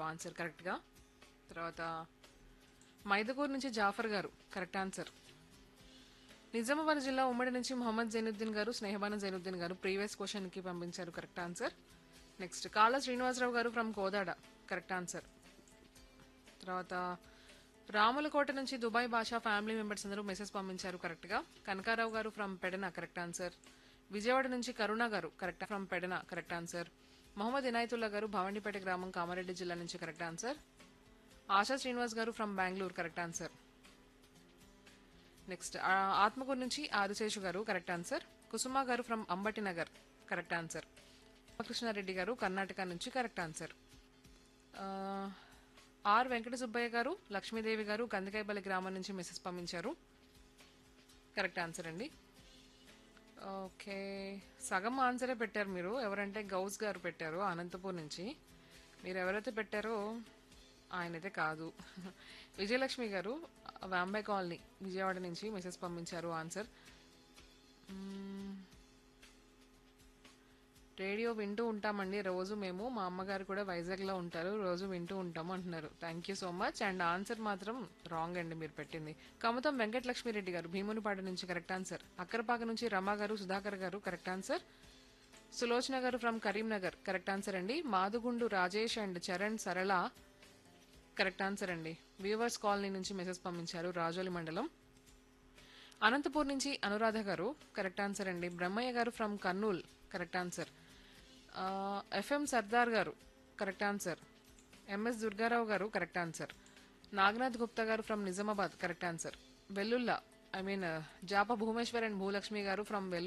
Answer కరెక్ట్గా తర్వాత మైదకూరు నుంచి జాఫర్ గారు కరెక్ట్ ఆన్సర్ నిజామాబాద్ జిల్లా ఉమ్మడి నుంచి మొహమ్మద్ జైనుద్దీన్ గారు స్నేహబాన జైనుద్దీన్ గారు ప్రీవియస్ క్వశ్చన్ కి పంపించారు కరెక్ట్ ఆన్సర్ నెక్స్ట్ కాళ శ్రీనివాసరావు గారు ఫ్రమ్ కోదాడ కరెక్ట్ ఆన్సర్ తర్వాత రాములకోట నుంచి దుబాయ్ భాషా ఫ్యామిలీ మెంబర్స్ అందరూ మెసేజ్ పంపించారు కరెక్ట్ గా కనకారావు గారు from Pedana correct answer Vijayawada నుంచి కరుణ గారు correct from Pedana correct answer Mohammed Inayatullah గారు భవానీపేట గ్రామం కామారెడ్డి జిల్లా నుంచి కరెక్ట్ ఆన్సర్ ఆశా శ్రీనివాస్ గారు from Bengaluru correct answer next ఆ, ఆత్మకూరు నుంచి ఆదిశేషు గారు కరెక్ట్ ఆన్సర్ కుసుమ గారు from Ambati Nagar correct answer Ramakrishnareddy గారు కర్ణాటక నుంచి కరెక్ట్ ఆన్సర్ ఆ, ఆర్ వెంకట సుబ్బయ్య గారు లక్ష్మీదేవి గారు కందికాయపల్లి గ్రామం నుంచి మెసేజ్ పంపించారు కరెక్ట్ ఆన్సర్ అండి ఓకే సగం ఆన్సరే పెట్టారు మీరు ఎవరంటే గౌస్ గారు పెట్టారు అనంతపూర్ నుంచి మీరు ఎవరైతే పెట్టారో ఆయనైతే కాదు విజయలక్ష్మి గారు వాంబే కాలనీ విజయవాడ నుంచి మెసేజ్ పంపించారు ఆన్సర్ మ్మ్. రేడియో వింటూ ఉంటామండి రోజు మేము మా అమ్మగారు కూడా వైజాగ్లో ఉంటారు రోజు వింటూ ఉంటాము అంటున్నారు thank you so much and answer మాత్రం రాంగ్ అండి మీరు పెట్టింది కమతం వెంకటలక్ష్మిరెడ్డి గారు భీమునిపాడు నుంచి కరెక్ట్ ఆన్సర్ అక్కరపాక నుంచి రమా గారు సుధాకర్ గారు కరెక్ట్ ఆన్సర్ సులోచన గారు ఫ్రమ్ కరీంనగర్ కరెక్ట్ ఆన్సర్ అండి మాదుగుండు Rajesh and Charan Sarala correct answer అండి వ్యూవర్స్ కాలనీ నుంచి మెసేజ్ పంపించారు రాజోలి మండలం అనంతపూర్ నుంచి అనురాధ గారు కరెక్ట్ ఆన్సర్ అండి బ్రహ్మయ్య గారు from Kurnool correct answer FM Sardar గారు కరెక్ట్ ఆన్సర్ ఎంఎస్ దుర్గారావు గారు కరెక్ట్ ఆన్సర్ నాగనాథ్ గుప్తా గారు from Nizamabad correct answer Vellulla I mean జాప భూమేశ్వర్ అండ్ భూలక్ష్మి గారు ఫ్రమ్ వెల్లు